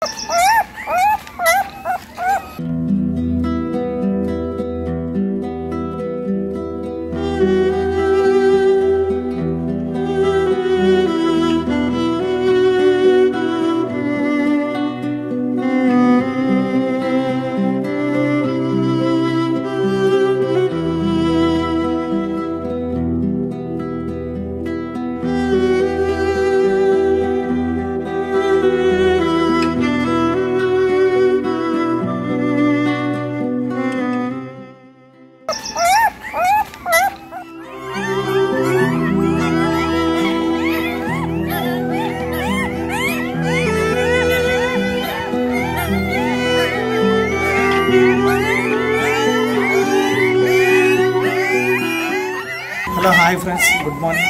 hello hi friends good morning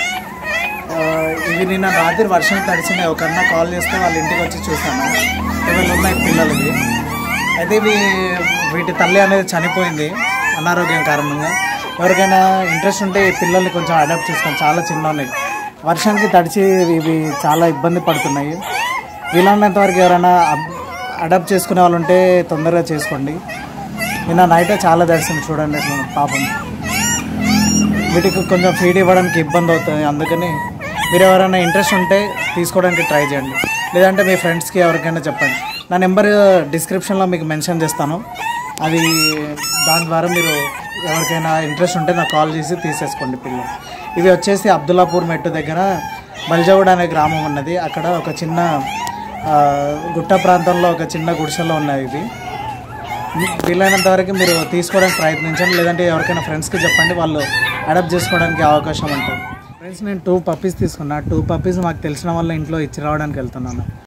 ఇవి నిన్న రాత్రి వర్షం తడిచినాయి ఒక అన్న కాల్ చేస్తే వాళ్ళ ఇంటికి వచ్చి చూసాను ఇవి ఉన్నాయి పిల్లలకి అయితే ఇవి వీటి తల్లి అనేది చనిపోయింది అనారోగ్యం కారణంగా ఎవరికైనా ఇంట్రెస్ట్ ఉంటే ఈ పిల్లల్ని కొంచెం అడాప్ట్ చేసుకోండి చాలా చిన్న ఉన్నాయి వర్షానికి తడిచి ఇవి చాలా ఇబ్బంది పడుతున్నాయి వీలైనంత వరకు ఎవరైనా అడాప్ట్ చేసుకునే వాళ్ళు ఉంటే తొందరగా చేసుకోండి నిన్న నైటే చాలా దర్శనం చూడండి అట్లా పాపం వీటికి కొంచెం ఫీడ్ ఇవ్వడానికి ఇబ్బంది అవుతుంది అందుకని మీరు ఎవరైనా ఇంట్రెస్ట్ ఉంటే తీసుకోవడానికి ట్రై చేయండి లేదంటే మీ ఫ్రెండ్స్కి ఎవరికైనా చెప్పండి నా నెంబర్ డిస్క్రిప్షన్లో మీకు మెన్షన్ చేస్తాను అది దాని ద్వారా మీరు ఎవరికైనా ఇంట్రెస్ట్ ఉంటే నాకు కాల్ చేసి తీసేసుకోండి పిల్లలు ఇవి వచ్చేసి అబ్దుల్లాపూర్ మెట్టు దగ్గర బల్జగూడ అనే గ్రామం ఉన్నది అక్కడ ఒక చిన్న ఆ, గుట్ట ప్రాంతంలో ఒక చిన్న గుడిసెలో ఉన్నాయి ఇవి వీలైనంత వరకు మీరు తీసుకోవడానికి ప్రయత్నించండి లేదంటే ఎవరికైనా ఫ్రెండ్స్కి చెప్పండి వాళ్ళు అడాప్ట్ చేసుకోవడానికి అవకాశం ఉంటుంది ఫ్రెండ్స్ నేను టూ పప్పీస్ తీసుకున్నా టూ పప్పీస్ మాకు తెలిసిన వాళ్ళ ఇంట్లో ఇచ్చి రావడానికి వెళ్తున్నాను